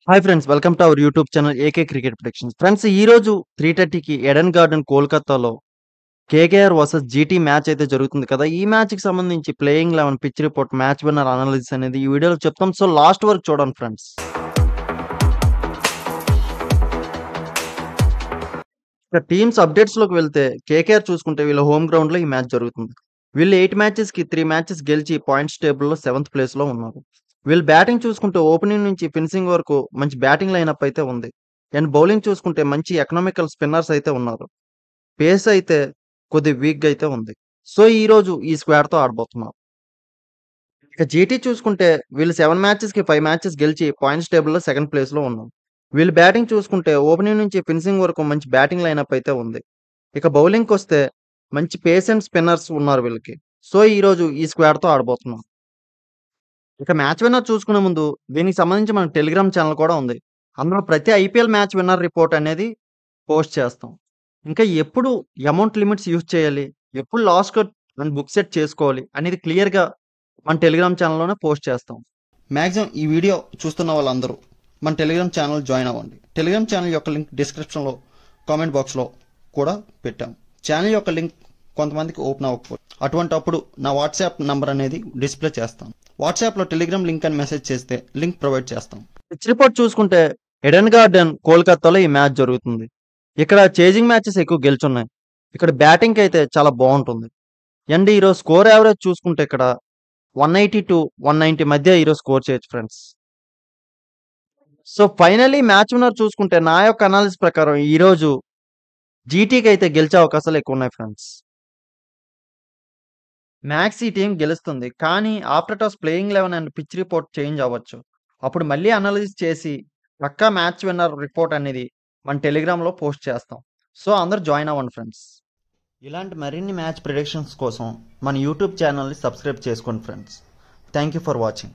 hi friends welcome to our YouTube channel AK cricket productions friends ఈ రోజు three థర్టీకి Eden garden కోల్కతాలో KKR versus GT match అయితే జరుగుతుంది కదా ఈ మ్యాచ్ కి సంబంధించి playing eleven pitch report match winner analysis అనేది ఈ వీడియోలో చెప్తాం సో లాస్ట్ వరకు చూడండి ఫ్రెండ్స్ ఇక టీమ్స్ అప్డేట్స్ లోకి వెళ్తే కేకేఆర్ చూసుకుంటే వీళ్ళ హోమ్ గ్రౌండ్ లో ఈ మ్యాచ్ జరుగుతుంది వీళ్ళు ఎయిట్ మ్యాచెస్ కి త్రీ మ్యాచెస్ గెలిచి పాయింట్స్ టేబుల్ లో సెవెంత్ ప్లేస్ లో ఉన్నారు వీళ్ళు బ్యాటింగ్ చూసుకుంటే ఓపెనింగ్ నుంచి ఫినిషింగ్ వరకు మంచి బ్యాటింగ్ లైనప్ అయితే ఉంది అండ్ బౌలింగ్ చూసుకుంటే మంచి ఎకనామికల్ స్పిన్నర్స్ అయితే ఉన్నారు పేస్ అయితే కొద్ది వీక్ అయితే ఉంది సో ఈ రోజు ఈ స్క్వాడ్ తో ఆడబోతున్నారు ఇక జీటీ చూసుకుంటే వీళ్ళు సెవెన్ మ్యాచెస్ కి ఫైవ్ మ్యాచెస్ గెలిచి పాయింట్స్ టేబుల్ లో సెకండ్ ప్లేస్ లో ఉన్నారు వీళ్ళు బ్యాటింగ్ చూసుకుంటే ఓపెనింగ్ నుంచి ఫినిషింగ్ వరకు మంచి బ్యాటింగ్ లైనప్ అయితే ఉంది ఇక బౌలింగ్ వస్తే మంచి పేస్ అండ్ స్పిన్నర్స్ ఉన్నారు వీళ్ళకి సో ఈ రోజు ఈ స్క్వాడ్ తో ఆడబోతున్నాం ఇక మ్యాచ్ విన్నర్ చూసుకునే ముందు దీనికి సంబంధించి మన టెలిగ్రామ్ ఛానల్ కూడా ఉంది అందులో ప్రతి ఐపీఎల్ మ్యాచ్ విన్నర్ రిపోర్ట్ అనేది పోస్ట్ చేస్తాం ఇంకా ఎప్పుడు అమౌంట్ లిమిట్స్ యూజ్ చేయాలి ఎప్పుడు loss cut and book set చేసుకోవాలి అనేది క్లియర్గా మన టెలిగ్రామ్ ఛానల్లోనే పోస్ట్ చేస్తాం మ్యాక్సిమం ఈ వీడియో చూస్తున్న వాళ్ళందరూ మన టెలిగ్రామ్ ఛానల్ జాయిన్ అవ్వండి టెలిగ్రామ్ ఛానల్ యొక్క లింక్ డిస్క్రిప్షన్లో కామెంట్ బాక్స్లో కూడా పెట్టాం ఛానల్ యొక్క లింక్ కొంతమందికి ఓపెన్ అవ్వకపోతే అటువంటి అప్పుడు నా వాట్సాప్ నంబర్ అనేది డిస్ప్లే చేస్తాం వాట్సాప్లో టెలిగ్రామ్ లింక్ అని మెసేజ్ చేస్తే లింక్ ప్రొవైడ్ చేస్తాం పిచ్ రిపోర్ట్ చూసుకుంటే ఎడెన్ గార్డెన్ కోల్కతాలో ఈ మ్యాచ్ జరుగుతుంది ఇక్కడ చేజింగ్ మ్యాచెస్ ఎక్కువ గెలుచున్నాయి ఇక్కడ బ్యాటింగ్ అయితే చాలా బాగుంటుంది అండ్ ఈరోజు స్కోర్ యావరేజ్ చూసుకుంటే ఇక్కడ one eighty to one ninety మధ్య ఈరోజు స్కోర్ చేయొచ్చు friends so finally match winner చూసుకుంటే నా యొక్క అనాలిసిస్ ప్రకారం ఈరోజు జీటీకి అయితే గెలిచే అవకాశాలు ఎక్కువ ఉన్నాయి ఫ్రెండ్స్ మ్యాక్స్ ఈ టీం గెలుస్తుంది కానీ after toss playing eleven and pitch report change అవ్వచ్చు అప్పుడు మళ్ళీ అనాలిసిస్ చేసి పక్కా మ్యాచ్ విన్నర్ రిపోర్ట్ అనేది మన టెలిగ్రామ్లో పోస్ట్ చేస్తాం సో అందరు జాయిన్ అవ్వండి ఫ్రెండ్స్ ఇలాంటి మరిన్ని మ్యాచ్ ప్రిడిక్షన్స్ కోసం మన యూట్యూబ్ ఛానల్ని సబ్స్క్రైబ్ చేసుకోండి friends thank you for watching